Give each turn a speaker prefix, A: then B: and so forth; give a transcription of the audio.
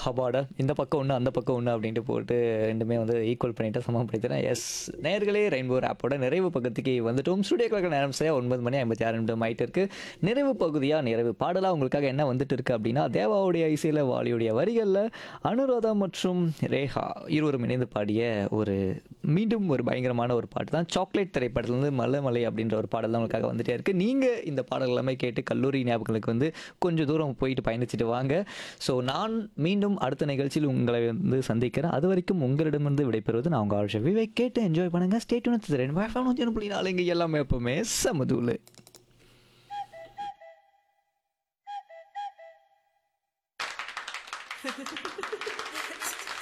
A: அப்பாடா இந்த பக்கம் ஒன்று அந்த பக்கம் ஒன்று அப்படின்ட்டு போட்டு ரெண்டுமே வந்து ஈக்குவல் பண்ணிட்டு சமப்படுத்தினேன் எஸ் நேர்களே ரெயின்போ ஆப்போட நிறைவு பக்கத்துக்கு வந்துட்டோம் ஸ்டுடியோ கிழக்கு நேரம் செய்ய ஒன்பது மணி ஐம்பத்தி ஆறு நிமிடம் ஆயிட்டு இருக்கு நிறைவு பகுதியாக நிறைவு பாடலாக உங்களுக்காக என்ன வந்துட்டு இருக்கு அப்படின்னா தேவாவுடைய இசையில் வாலியுடைய வரிகளில் அனுராதா மற்றும் ரேஹா இருவரும் இணைந்து பாடிய ஒரு மீண்டும் ஒரு பயங்கரமான ஒரு பாட்டு தான் சாக்லேட் திரைப்படத்துலேருந்து மலை மலை அப்படின்ற ஒரு பாடல் தான் உங்களுக்காக வந்துட்டே இருக்கு நீங்கள் இந்த பாடல் எல்லாமே கேட்டு கல்லூரி ஞாபகங்களுக்கு வந்து கொஞ்சம் தூரம் போயிட்டு பயணிச்சுட்டு வாங்க ஸோ நான் மீண்டும் அடுத்த நிகழ்ச்சியில் உங்களை வந்து சந்திக்கிறேன் அது வரைக்கும் உங்களிடமிருந்து விடைபெறுவது நான் உங்கள் ஆழ்ச்சி விவேக் கேட்டு என்ஜாய் பண்ணுங்க ஸ்டேட் ஒன்று ரெண்டு புள்ளி நாலு இங்கே எல்லாமே எப்பவுமே சமதூள்